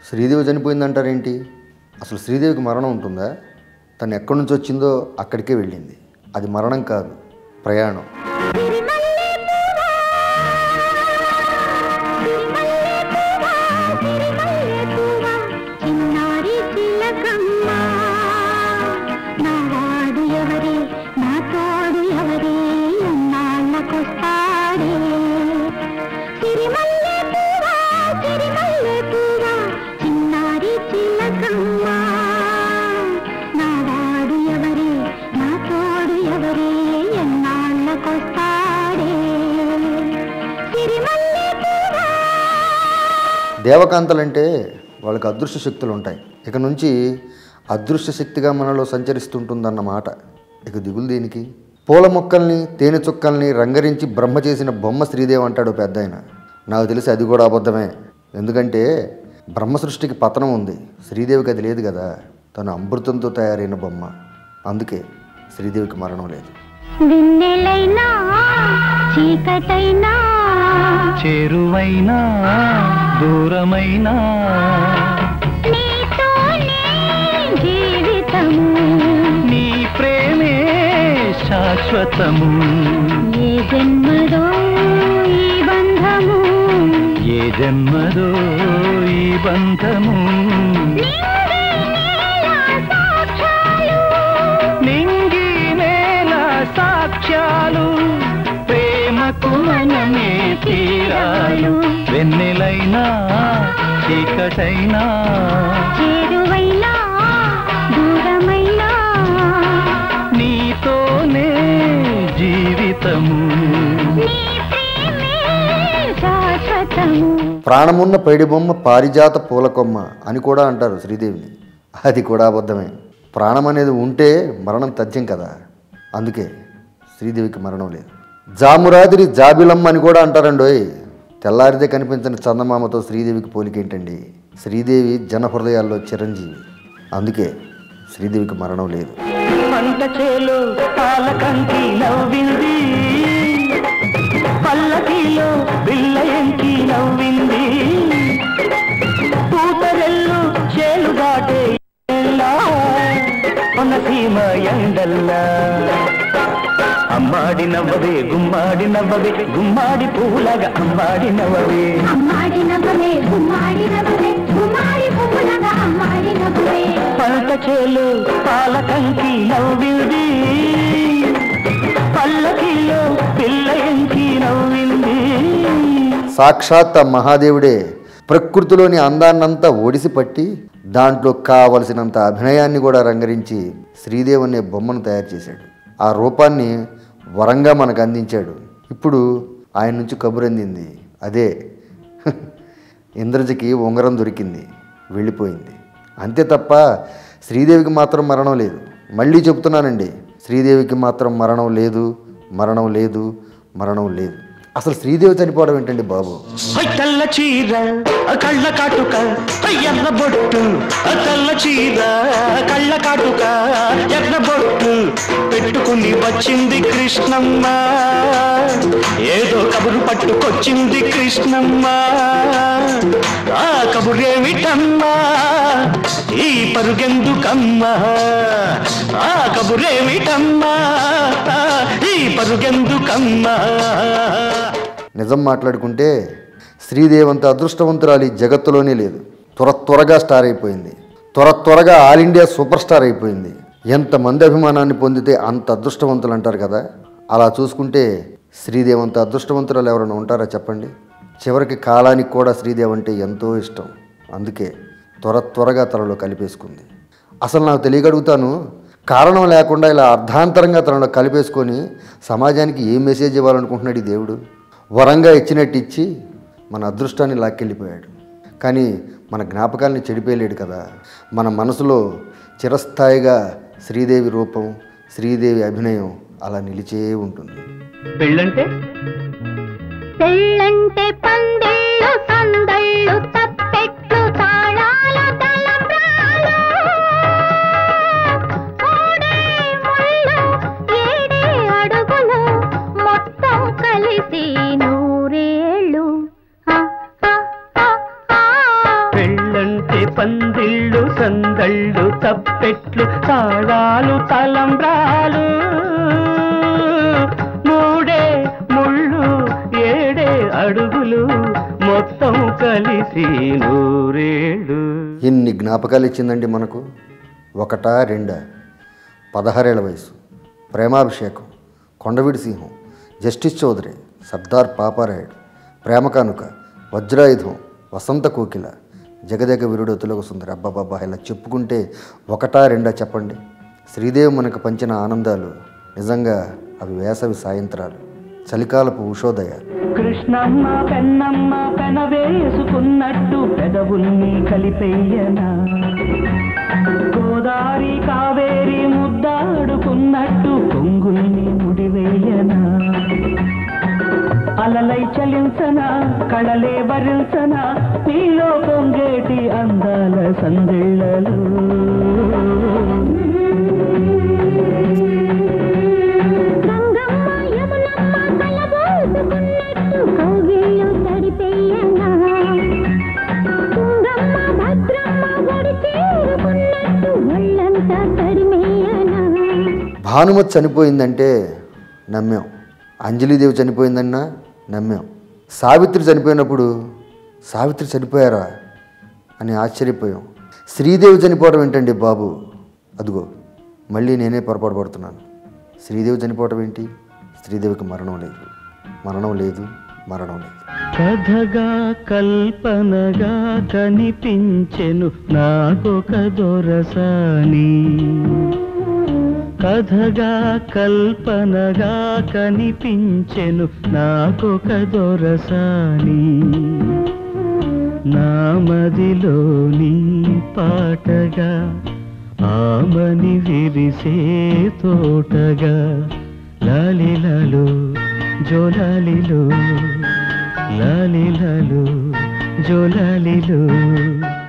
శ్రీదేవి చనిపోయిందంటారేంటి అసలు శ్రీదేవికి మరణం ఉంటుందా తను ఎక్కడి నుంచి వచ్చిందో అక్కడికే వెళ్ళింది అది మరణం కాదు ప్రయాణం చిన్నారి చిలకమ్మ నా వాడు ఎవరే నా తోడు ఎవరే ఎన్నాళ్ళకొస్తాడే సిరిమల్లె పువ్వా సిరిమల్లె పువ్వా చిన్నారి చిలకమ్మ నా వాడు ఎవరే నా తోడు ఎవరే ఎన్నాళ్ళకొస్తాడే సిరిమల్లె పువ్వా దేవకాంతలంటే వాళ్ళకి అదృశ్య శక్తులు ఉంటాయి ఇక నుంచి అదృశ్య శక్తిగా మనలో సంచరిస్తుంటుందన్న మాట ఇక దిగులు దేనికి పూల మొక్కల్ని తేనె చుక్కల్ని రంగరించి బ్రహ్మ చేసిన బొమ్మ శ్రీదేవి అంటాడు పెద్ద ఆయన నాకు తెలిసి అది కూడా అబద్ధమే ఎందుకంటే బ్రహ్మ సృష్టికి పతనం ఉంది శ్రీదేవికి అది లేదు కదా తను అమృతంతో తయారైన బొమ్మ అందుకే శ్రీదేవికి మరణం లేదు వెన్నెలైనా చీకటైనా చేరువైనా దూరమైనా నీతోనే జీవితము నీ ప్రేమే శాశ్వతము ఏ జన్మదో ఈ బంధము ఏ జన్మదో ఈ బంధము నింగి నేల సాక్ష్యాలు ప్రేమకు మనమే తీరాలు వెన్నెలైనా చీకటైనా చేరువైనా దూరమైనా నీతోనే జీవితము నీ ప్రేమే శాశ్వతము ప్రాణమున్న పైడి బొమ్మ పారిజాత పూల కొమ్మ అని కూడా అంటారు శ్రీదేవిని అది కూడా అబద్ధమే ప్రాణం అనేది ఉంటే మరణం తథ్యం కదా అందుకే శ్రీదేవికి మరణం లేదు జామురాదిరి జాబిలమ్మ అని కూడా అంటారండోయ్ తెల్లారిదే కనిపించిన చందమామతో శ్రీదేవికి పోలికేంటండి శ్రీదేవి జన హృదయాల్లో చిరంజీవి అందుకే శ్రీదేవికి మరణం లేదు పంట చేలు పాలకంకి నవ్వింది పల్లకిలో బిల్ల ఎంకి నవ్వింది పూతరెల్లు చేలు దాటే ఎల్లా కొనసీమ ఎండల్లా అమ్మాడి నవ్వవే గుమ్మాడి నవ్వవే గుమ్మాడి పూలగా అమ్మాడి నవ్వవే అమ్మాడి నవ్వలే గుమ్మాడి నవ్వలే గుమ్మాడి పువ్వులగా అమ్మాడి నవ్వలే పంట చేలు పాలకంకి నవ్వింది పల్లకిలో పిల్ల ఎంకి నవ్వింది సాక్షాత్ ఆ మహాదేవుడే ప్రకృతిలోని అందాన్నంతా ఒడిసి పట్టి దాంట్లో కావలసినంత అభినయాన్ని కూడా రంగరించి శ్రీదేవి అనే బొమ్మను తయారు చేశాడు ఆ రూపాన్ని వరంగా మనకు అందించాడు ఇప్పుడు ఆయన నుంచి కబురు అందింది అదే ఇంద్రజకి ఉంగరం దొరికింది వెళ్ళిపోయింది అంతే తప్ప శ్రీదేవికి మాత్రం మరణం లేదు మళ్ళీ చెప్తున్నానండి శ్రీదేవికి మాత్రం మరణం లేదు మరణం లేదు మరణం లేదు అసలు శ్రీదేవి చనిపోవడం ఏంటండి బాబు హై తెల్ల చీర ఆ కళ్ళ కాటుక హై ఎర్ర బొట్టు ఆ తెల్ల చీర కళ్ళ కాటుక ఎర్ర బొట్టు పెట్టుకుని వచ్చింది కృష్ణమ్మ ఏదో కబురు పట్టుకొచ్చింది కృష్ణమ్మ ఆ కబురేమిటమ్మా ఈ పరుగెందుకమ్మా ఆ కబురేమిటమ్మా ఈ పరుగెందుకమ్మా నిజం మాట్లాడుకుంటే శ్రీదేవి అంత అదృష్టవంతురాలు ఈ జగత్తులోనే లేదు త్వర త్వరగా స్టార్ అయిపోయింది త్వర త్వరగా ఆల్ ఇండియా సూపర్ స్టార్ అయిపోయింది ఎంతమంది అభిమానాన్ని పొందితే అంత అదృష్టవంతులు అంటారు కదా అలా చూసుకుంటే శ్రీదేవి అంత అదృష్టవంతురాలు ఎవరైనా ఉంటారా చెప్పండి చివరికి కాలానికి కూడా శ్రీదేవి అంటే ఎంతో ఇష్టం అందుకే త్వర త్వరగా తనలో కలిపేసుకుంది అసలు నాకు తెలియగలుగుతాను కారణం లేకుండా ఇలా అర్ధాంతరంగా తనలో కలిపేసుకొని సమాజానికి ఏ మెసేజ్ ఇవ్వాలనుకుంటున్నాడు ఈ దేవుడు వరంగా ఇచ్చినట్టు ఇచ్చి మన అదృష్టాన్ని లాక్కెళ్ళిపోయాడు కానీ మన జ్ఞాపకాల్ని చెడిపోయలేడు కదా మన మనసులో చిరస్థాయిగా శ్రీదేవి రూపం శ్రీదేవి అభినయం అలా నిలిచే ఉంటుంది పెళ్ళంటే పెళ్ళంటే పందిళ్ళు సందళ్ళు తప్పెట్లు తాళాల తలంబ్రాలు మూడే ముళ్ళు ఏడే అడుగులు మొత్తం కలిసి నూరేళ్ళు ఆ, ఆ, ఆ, ఆ. పెళ్ళంటే సందళ్ళు తప్పెట్లు తాళాలు తలంబ్రాలు మూడే ముళ్ళు ఏడే అడుగులు మొత్తం కలిసి నూరేళ్ళు ఎన్ని జ్ఞాపకాలు ఇచ్చిందండి మనకు ఒకటా రెండా పదహారేళ్ల వయసు ప్రేమాభిషేకం కొండవీడి సింహం జస్టిస్ చౌదరి సర్దార్ పాపారాయుడు ప్రేమ కానుక వజ్రాయుధం వసంత కోకిల జగదేక వీరుడు తులక సుందరి అబ్బాబాబా ఇలా చెప్పుకుంటే ఒకటా రెండా చెప్పండి శ్రీదేవి మనకు పంచిన ఆనందాలు నిజంగా అవి వేసవి సాయంత్రాలు చలికాలపు ఉషోదయాలు కృష్ణమ్మ పెన్నమ్మ పెన వేసుకున్నట్టు పెదవుల్ని కలిపెయ్యనా గోదారి కావేరి ముద్దాడుకున్నట్టు కొంగుల్ని ముడివేయనా అలలై చలించనా కళలే భరించనా నీలో పొంగేటి అందాల సందిళ్ళలు గంగమ్మ యమునమ్మ కలబోసుకున్నట్టు కౌగిళ్ళు తడిపెయ్యనా తుంగమ్మ భద్రమ్మ ఒడి చేరుకున్నట్టు ఒళ్ళంతా తడిమెయ్యనా భానుమతి చనిపోయిందంటే నమ్మాం అంజలీదేవి చనిపోయిందన్నా నమ్మాం సావిత్రి చనిపోయినప్పుడు సావిత్రి చనిపోయారా అని ఆశ్చర్యపోయాం శ్రీదేవి చనిపోవడం ఏంటండి బాబు అదిగో మళ్ళీ నేనే పొరపాటు పడుతున్నాను శ్రీదేవి చనిపోవడం ఏంటి శ్రీదేవికి మరణం లేదు మరణం లేదు మరణం లేదు కథగా కల్పనగా కనిపించెను నాకొక దొరసాని కథగా కల్పనగా కనిపించెను నాకొక దొరసాని నా మదిలోని పాటగా ఆమని విరిసే తోటగా లాలిలలో జోలాలిలో లాలిలలో జోలాలిలో